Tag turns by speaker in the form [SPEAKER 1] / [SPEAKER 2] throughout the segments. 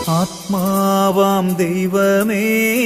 [SPEAKER 1] ആത്മാവാം ദൈവമേ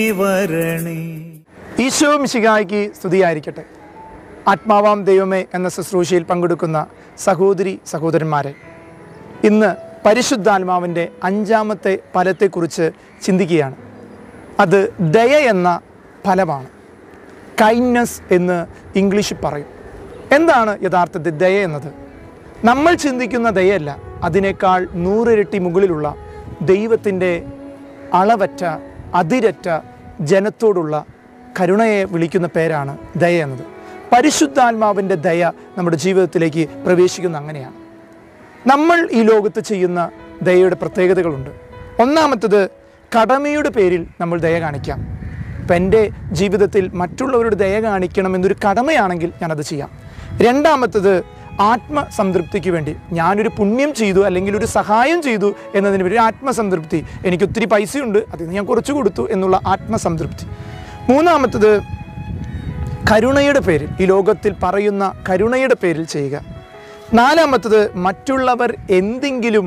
[SPEAKER 1] വരണേ
[SPEAKER 2] ഈശോ മിശിഹായ്ക്ക് സ്തുതിയായിരിക്കട്ടെ ആത്മാവാം ദൈവമേ എന്ന ശുശ്രൂഷയിൽ പങ്കെടുക്കുന്ന സഹോദരി സഹോദരന്മാരെ ഇന്ന് പരിശുദ്ധാത്മാവിൻ്റെ അഞ്ചാമത്തെ ഫലത്തെക്കുറിച്ച് ചിന്തിക്കുകയാണ് അത് ദയ എന്ന ഫലമാണ് കൈൻഡ്നസ് എന്ന് ഇംഗ്ലീഷിൽ പറയും എന്താണ് യഥാർത്ഥത്തിൽ ദയ എന്നത് നമ്മൾ ചിന്തിക്കുന്ന ദയയല്ല അതിനേക്കാൾ നൂറിരട്ടി മുകളിലുള്ള ദൈവത്തിൻ്റെ അളവറ്റ അതിരറ്റ ജനത്തോടുള്ള കരുണയെ വിളിക്കുന്ന പേരാണ് ദയ എന്നത് പരിശുദ്ധാത്മാവിൻ്റെ ദയ നമ്മുടെ ജീവിതത്തിലേക്ക് പ്രവേശിക്കുന്ന അങ്ങനെയാണ് നമ്മൾ ഈ ലോകത്ത് ചെയ്യുന്ന ദയയുടെ പ്രത്യേകതകളുണ്ട് ഒന്നാമത്തത് കടമയുടെ പേരിൽ നമ്മൾ ദയ കാണിക്കാം ഇപ്പം എൻ്റെ ജീവിതത്തിൽ മറ്റുള്ളവരുടെ ദയ കാണിക്കണം എന്നൊരു കടമയാണെങ്കിൽ ഞാനത് ചെയ്യാം രണ്ടാമത്തത് ആത്മസംതൃപ്തിക്ക് വേണ്ടി ഞാനൊരു പുണ്യം ചെയ്തു അല്ലെങ്കിൽ ഒരു സഹായം ചെയ്തു എന്നതിന് ഒരു ആത്മസംതൃപ്തി എനിക്ക് ഒത്തിരി പൈസയുണ്ട് അതിൽ നിന്ന് ഞാൻ കുറച്ച് കൊടുത്തു എന്നുള്ള ആത്മസംതൃപ്തി മൂന്നാമത്തത് കരുണയുടെ പേരിൽ ഈ ലോകത്തിൽ പറയുന്ന കരുണയുടെ പേരിൽ ചെയ്യുക നാലാമത്തത് മറ്റുള്ളവർ എന്തെങ്കിലും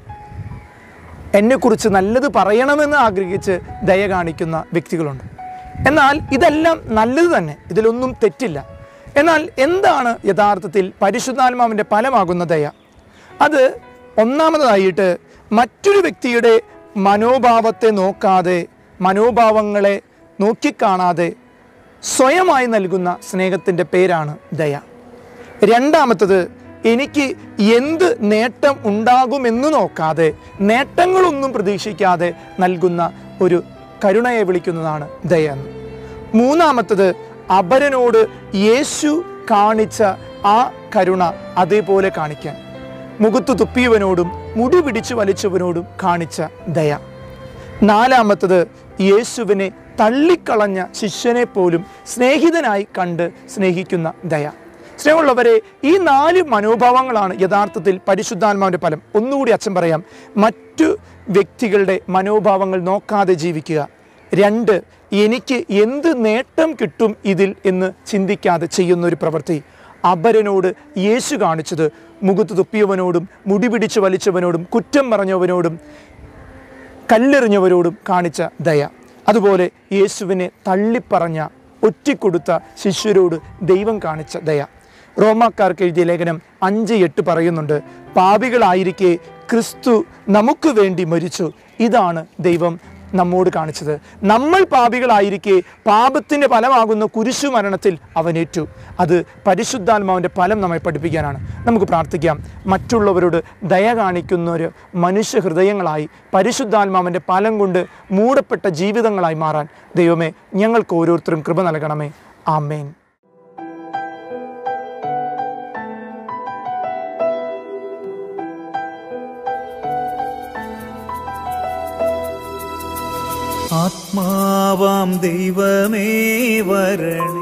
[SPEAKER 2] എന്നെക്കുറിച്ച് നല്ലത് പറയണമെന്ന് ആഗ്രഹിച്ച് ദയ കാണിക്കുന്ന വ്യക്തികളുണ്ട് എന്നാൽ ഇതെല്ലാം നല്ലത് തന്നെ ഇതിലൊന്നും തെറ്റില്ല എന്നാൽ എന്താണ് യഥാർത്ഥത്തിൽ പരിശുദ്ധാത്മാവിൻ്റെ ഫലമാകുന്ന ദയ അത് ഒന്നാമതായിട്ട് മറ്റൊരു വ്യക്തിയുടെ മനോഭാവത്തെ നോക്കാതെ മനോഭാവങ്ങളെ നോക്കിക്കാണാതെ സ്വയമായി നൽകുന്ന സ്നേഹത്തിൻ്റെ പേരാണ് ദയ രണ്ടാമത്തത് എനിക്ക് എന്ത് നേട്ടം ഉണ്ടാകുമെന്ന് നോക്കാതെ നേട്ടങ്ങളൊന്നും പ്രതീക്ഷിക്കാതെ നൽകുന്ന ഒരു കരുണയെ വിളിക്കുന്നതാണ് ദയ എന്ന് മൂന്നാമത്തത് അപരനോട് യേശു കാണിച്ച ആ കരുണ അതേപോലെ കാണിക്കാൻ മുഖത്തു തുപ്പിയവനോടും മുടി പിടിച്ചു വലിച്ചവനോടും കാണിച്ച ദയ നാലാമത്തത് യേശുവിനെ തള്ളിക്കളഞ്ഞ ശിഷ്യനെ പോലും സ്നേഹിതനായി കണ്ട് സ്നേഹിക്കുന്ന ദയ സ്നേഹമുള്ളവരെ ഈ നാല് മനോഭാവങ്ങളാണ് യഥാർത്ഥത്തിൽ പരിശുദ്ധാത്മാവിൻ്റെ ഫലം ഒന്നുകൂടി അച്ഛൻ പറയാം മറ്റു വ്യക്തികളുടെ മനോഭാവങ്ങൾ നോക്കാതെ ജീവിക്കുക രണ്ട് എനിക്ക് എന്ത് നേട്ടം കിട്ടും ഇതിൽ എന്ന് ചിന്തിക്കാതെ ചെയ്യുന്ന ഒരു പ്രവൃത്തി അപരനോട് യേശു കാണിച്ചത് മുഖത്ത് തുപ്പിയവനോടും മുടി പിടിച്ച് വലിച്ചവനോടും കുറ്റം പറഞ്ഞവനോടും കല്ലെറിഞ്ഞവരോടും കാണിച്ച ദയ അതുപോലെ യേശുവിനെ തള്ളിപ്പറഞ്ഞ ഒറ്റിക്കൊടുത്ത ശിഷ്യരോട് ദൈവം കാണിച്ച ദയ റോമാക്കാർക്ക് എഴുതിയ ലേഖനം അഞ്ച് എട്ട് പറയുന്നുണ്ട് പാപികളായിരിക്കെ ക്രിസ്തു നമുക്ക് വേണ്ടി മരിച്ചു ഇതാണ് ദൈവം നമ്മോട് കാണിച്ചത് നമ്മൾ പാപികളായിരിക്കെ പാപത്തിൻ്റെ ഫലമാകുന്ന കുരിശു മരണത്തിൽ അവനേറ്റു അത് പരിശുദ്ധാത്മാവിൻ്റെ ഫലം നമ്മെ പഠിപ്പിക്കാനാണ് നമുക്ക് പ്രാർത്ഥിക്കാം മറ്റുള്ളവരോട് ദയ കാണിക്കുന്ന ഒരു മനുഷ്യ ഹൃദയങ്ങളായി പരിശുദ്ധാത്മാവിൻ്റെ ഫലം കൊണ്ട് മൂടപ്പെട്ട ജീവിതങ്ങളായി മാറാൻ ദൈവമേ ഞങ്ങൾക്ക് ഓരോരുത്തരും കൃപ നൽകണമേ ആമേൻ
[SPEAKER 1] ആത്മാവാം ദൈവമേ വരണേ